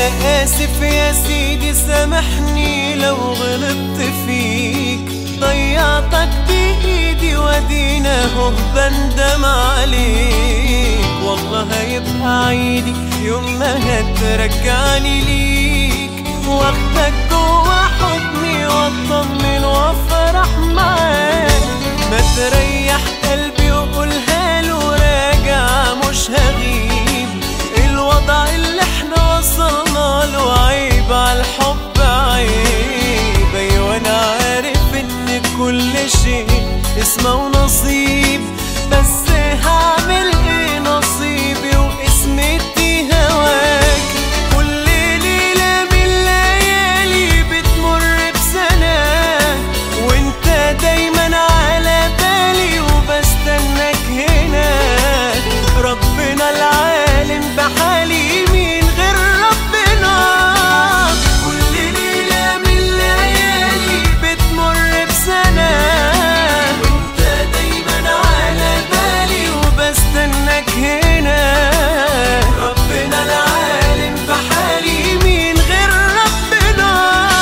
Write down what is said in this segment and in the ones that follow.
انا اسف يا سيدي سامحني لو غلطت فيك ضيعتك بايدي ودينا هو بندم عليك والله هيبقى عيدي يوم ما هترجعني ليك واخدك جوا حضني واطمن وافرح معاك ما تريح قلبي وقولها له راجع مش هغيب الوضع اللي احنا وصلنا له عيب على الحب عيب ايوه انا عارف ان كل شيء اسمه ونصيب بس هعمل ايه نصيبي واسمتي هواك كل ليلة من الليالي بتمر بسنة وانت دايما على بالي وبستناك هنا ربنا العالم بحالي مين غير ربنا كل ليلة من الليالي بتمر بسنة وانت دايما على بالي وبستناك هنا ربنا العالم بحالي مين غير ربنا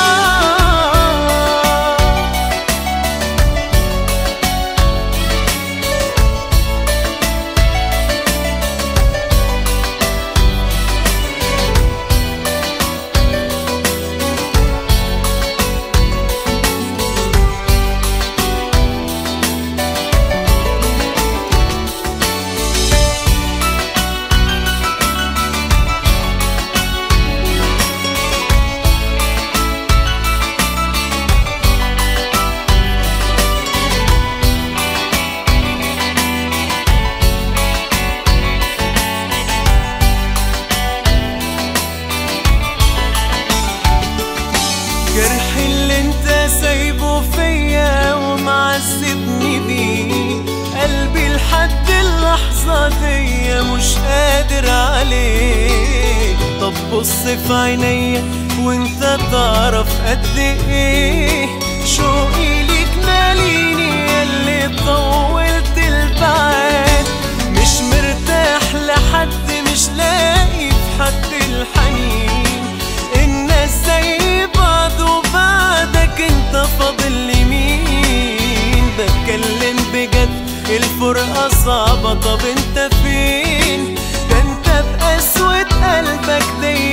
جرح اللي انت سايبه فيا ومعذبني بيه قلبي لحد اللحظة دي مش قادر عليه طب بص في عينيا وانت تعرف قد ايه شوقي ليك ماليني اللي طولت البعاد مش مرتاح لحد مش لاقي في حد الحنين الناس زي بعض وبعدك انت فاضل لي مين بتكلم بجد الفرقة صعبة طب انت فين ده انت بقسوة قلبك دي